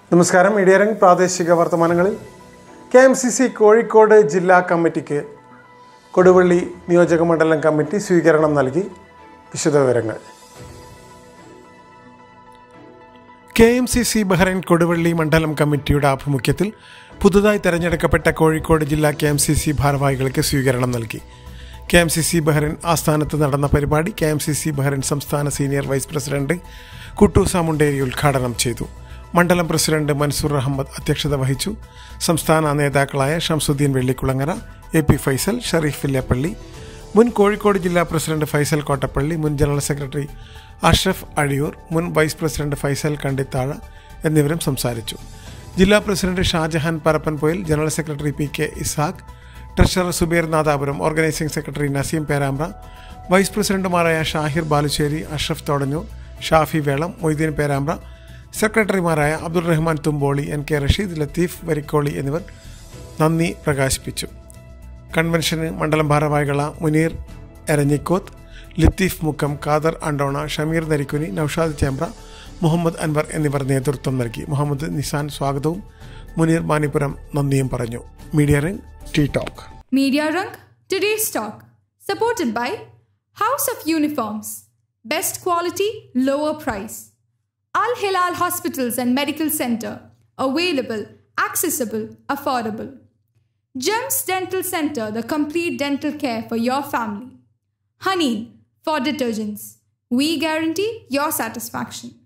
നമസ്കാരം media rung പ്രാദേശിക വർത്തമാനങ്ങളിൽ K M C C Kozhikode ജില്ലാ കമ്മിറ്റിക്ക് കൊടുവള്ളി നിയോജക മണ്ഡലം കമ്മിറ്റി സ്വീകരണം നൽകി വിശദവിവരങ്ങൾ K M C C Bahrain Koduvally മണ്ഡലം കമ്മിറ്റിയുടെ ആഭിമുഖ്യത്തിൽ പുതുതായി തെരഞ്ഞെടുക്കപ്പെട്ട കോഴിക്കോട് ജില്ലാ കെ എം സി സി ഭാരവാഹികൾക്ക് സ്വീകരണം നൽകി K M C C Bahrain ആസ്ഥാനത്ത് നടന്ന പരിപാടി K M C C Bahrain സംസ്ഥാന senior vice president Kuttoosa Munderi ഉദ്ഘാടനം ചെയ്തു മണ്ഡലം പ്രസിഡന്റ് മൻസൂർ അഹമ്മദ് അധ്യക്ഷത വഹിച്ചു സംസ്ഥാന നേതാക്കളായ ഷംസുദ്ദീൻ വെള്ളിക്കുളങ്ങര എ പി ഫൈസൽ ഷറീഫ് വില്ലേപ്പള്ളി മുൻ കോഴിക്കോട് ജില്ലാ പ്രസിഡന്റ് ഫൈസൽ കോട്ടപ്പള്ളി മുൻ ജനറൽ സെക്രട്ടറി അഷ്റഫ് അഴിയൂർ മുൻ വൈസ് പ്രസിഡന്റ് ഫൈസൽ കണ്ടിത്താഴ എന്നിവരും സംസാരിച്ചു ജില്ലാ president Shajahan Parappanpoyil general secretary P K Ishaq treasurer Subair Nadapuram organising secretary Naseem Perambra vice പ്രസിഡന്റുമാരായ ഷാഹിർ ബാലുശ്ശേരി അഷ്റഫ് തോടന്നൂർ ഷാഫി വേളം മൊയ്തീൻ പേരാമ്പ്ര സെക്രട്ടറിമാരായ അബ്ദുൾ റഹ്മാൻ തുമ്പോളി എൻ കെ റഷീദ് ലത്തീഫ് വരിക്കോളി എന്നിവർ നന്ദി പ്രകാശിപ്പിച്ചു കൺവെൻഷന് മണ്ഡലം ഭാരവാഹികള മുനീർ എരഞ്ഞിക്കോത്ത് ലത്തീഫ് മുക്കം ഖാദർ അണ്ടോണ ഷമീർ നരിക്കുനി നൌഷാദ് ചേമ്പ്ര മുഹമ്മദ് അൻവർ എന്നിവർ നേതൃത്വം നൽകി മുഹമ്മദ് നിസാൻ സ്വാഗതവും മുനീർ മാനിപുരം നന്ദിയും പറഞ്ഞു മീഡിയ റിംഗ് ടി talk Media Rung, today's talk, supported by House of Uniforms, best quality, lower price. Al Hilal Hospitals and Medical Center, available, accessible, affordable. Gems Dental Center, the complete dental care for your family. Honey for detergents. We guarantee your satisfaction.